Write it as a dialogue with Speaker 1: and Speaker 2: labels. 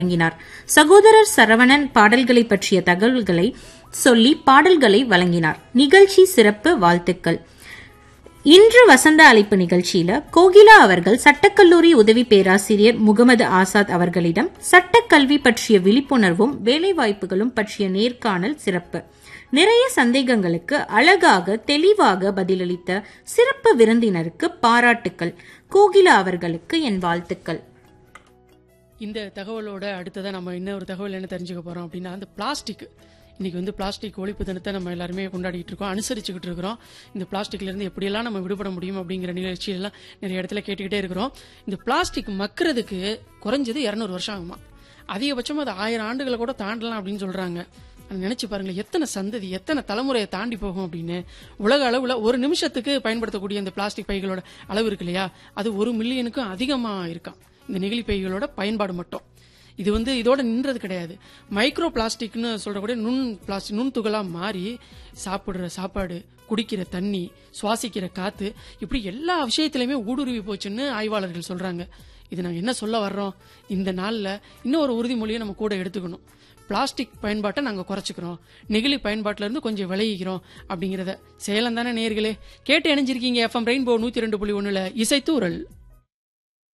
Speaker 1: வழங்கினார் சகோதரர் சரவணன் பாடல்களை பற்றிய தகவல்களை சொல்லி பாடல்களை வழங்கினார் நிகழ்ச்சி சிறப்பு வாழ்த்துக்கள் இன்று வசந்த அழைப்பு நிகழ்ச்சியில கோகிலா அவர்கள் சட்டக்கல்லூரி உதவி பேராசிரியர் முகமது ஆசாத் அவர்களிடம் சட்டக்கல்வி பற்றிய விழிப்புணர்வும் வேலைவாய்ப்புகளும் பற்றிய நேர்காணல் சிறப்பு நிறைய சந்தேகங்களுக்கு அழகாக தெளிவாக பதிலளித்த சிறப்பு விருந்தினருக்கு பாராட்டுக்கள் கோகிலா அவர்களுக்கு என் வாழ்த்துக்கள்
Speaker 2: இந்த தகவலோட அடுத்ததாக நம்ம இன்னொரு தகவல் என்ன தெரிஞ்சுக்க போறோம் அப்படின்னா அந்த பிளாஸ்டிக் இன்னைக்கு வந்து பிளாஸ்டிக் ஒழிப்பு தினத்தை நம்ம எல்லாருமே கொண்டாடிட்டு இருக்கோம் அனுசரிச்சுக்கிட்டு இருக்கிறோம் இந்த பிளாஸ்டிக்ல இருந்து எப்படியெல்லாம் நம்ம விடுபட முடியும் அப்படிங்கிற நிகழ்ச்சியெல்லாம் நிறைய இடத்துல கேட்டுக்கிட்டே இருக்கிறோம் இந்த பிளாஸ்டிக் மக்கிறதுக்கு குறைஞ்சது இரநூறு வருஷம் ஆகுமா அதிகபட்சம் அது ஆயிரம் ஆண்டுகளை கூட தாண்டலாம் அப்படின்னு சொல்றாங்க ஆனா நினைச்சு பாருங்க எத்தனை சந்ததி எத்தனை தலைமுறையை தாண்டி போகும் அப்படின்னு உலக அளவுல ஒரு நிமிஷத்துக்கு பயன்படுத்தக்கூடிய இந்த பிளாஸ்டிக் பைகளோட அளவு இருக்கு இல்லையா அது ஒரு மில்லியனுக்கும் அதிகமா இருக்காம் இந்த நெகிழி பைகளோட பயன்பாடு மட்டும் இது வந்து இதோட நின்றது கிடையாது மைக்ரோ பிளாஸ்டிக்னு சொல்றக்கூடிய நுண் பிளாஸ்டிக் நுண் துகளா மாறி சாப்பிடுற சாப்பாடு குடிக்கிற தண்ணி சுவாசிக்கிற காத்து இப்படி எல்லா விஷயத்திலுமே ஊடுருவி போச்சுன்னு ஆய்வாளர்கள் சொல்றாங்க இது நாங்க என்ன சொல்ல வர்றோம் இந்த நாள்ல இன்னும் ஒரு உறுதிமொழியை நம்ம கூட எடுத்துக்கணும் பிளாஸ்டிக் பயன்பாட்டை நாங்க குறைச்சிக்கிறோம் நெகிழி பயன்பாட்டில இருந்து கொஞ்சம் விலகிக்கிறோம் அப்படிங்கறத சேலம் தானே நேர்களே கேட்டு இணைஞ்சிருக்கீங்க எஃப்எம் ரெயின்போ நூத்தி ரெண்டு புள்ளி ஒண்ணுல இசைத்தூரல்